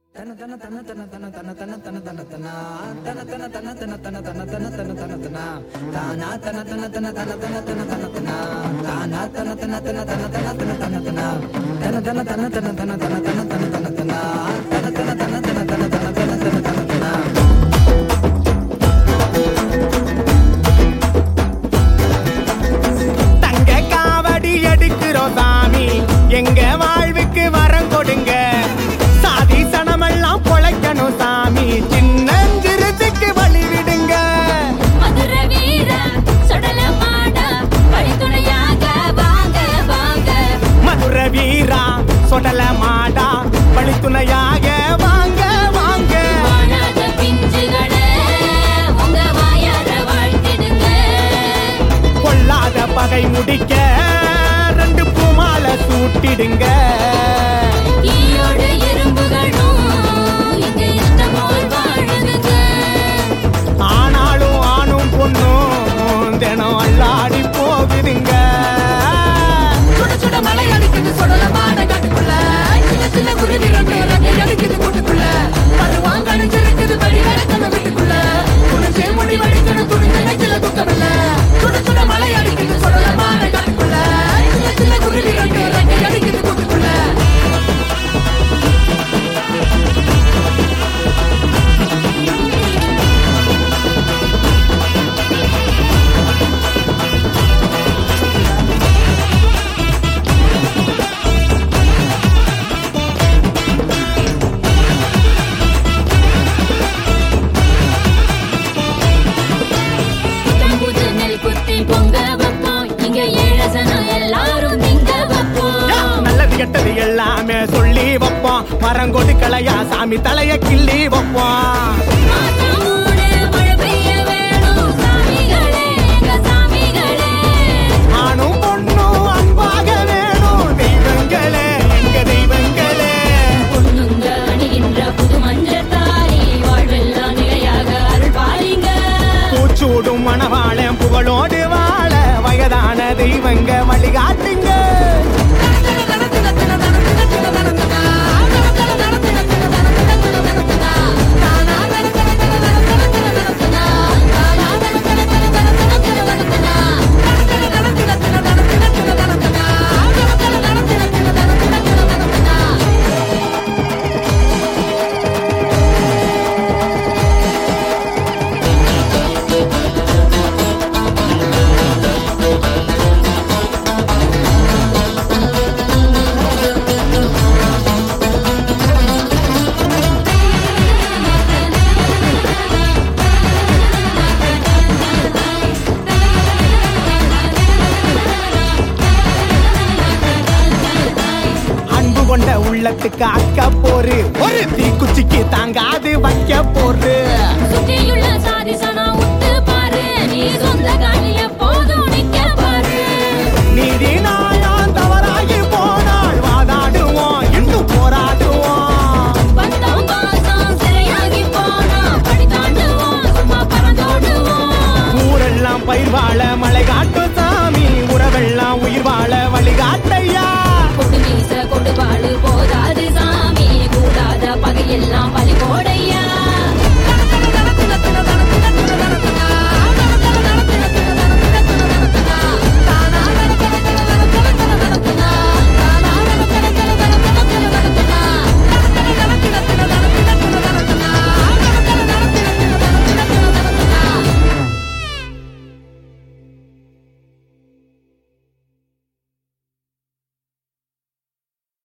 தங்க காவடி எடுக்கிறோம் சாமி எங்க வாழ்வுக்கு வரம் கொடுங்க சாதி சனமெல்லாம் பொழைக்கணும் சாமி சின்னஞ்சிறுத்துக்கு வழி விடுங்க மதுர வீர சுடல மாட வழித்துணையாக வாங்க வாங்க மதுர வீரா சொடல மாடா வழித்துணையாக வாங்க வாங்க வாழாத பிஞ்சுகளே உங்க வாயார வாழ்த்திடுங்க கொல்லாத பகை முடிக்க ரெண்டு பூமாலை சூட்டிடுங்க ஈயோடு எறும்புகளும் இங்க இஷ்டமோல் வாழுதுங்க ஆனாலும் ஆணும் பொண்ணும் தினம் அல்லாடி போகுதுங்க சுட சுட மழை அடிக்குது சுடல மாட காட்டுக்குள்ள சின்ன சின்ன குருவி ரெண்டு ரங்கை அடிக்குது கூட்டுக்குள்ள பருவாங்க அணிஞ்சிருக்குது படி வளர்க்கணும் வீட்டுக்குள்ள குடிச்சே முடி வடிக்கணும் துணிஞ்ச நெஞ்சில துக்கமில்ல சுட சுட மழை அடிக்குது சுடல மாட காட்டுக்குள்ள சின்ன சின்ன குருவி ரெண்டு ரங்கை அடிக்குது கூட்டுக்குள்ள புது நெல் குத்தி பொங்க வைப்போம் இங்க ஏழசனம் எல்லாரும் திங்க வைப்போம் நல்லது கெட்டது எல்லாமே சொல்லி வைப்போம் மரம் கொடுக்கலையா சாமி தலைய கிள்ளி வைப்போம் மாசம் மூணு மழை பெய்ய வேணும் சாமிகளே எங்க சாமிகளே ஆணும் பொண்ணும் அன்பாக வேணும் தெய்வங்களே எங்க தெய்வங்களே பொண்ணுங்க அணிகின்ற புது மஞ்சத்தாரி வாழ்வெல்லாம் நிலையாக அருள் பாலிங்க பூச்சூடும் மணவாளன் புகழோடு வாழ வயதான தெய்வங்க வழிகாட்டுங்க அன்பு கொண்ட உள்ளத்துக்கு அக்க போரு ஒரு தீக்குச்சிக்கு தாங்காது வைக்க போரு சுற்றியுள்ள சாதி சனம் உத்து பாரு நீ சொந்த காலிய போதும் நிக்க பாரு நீதி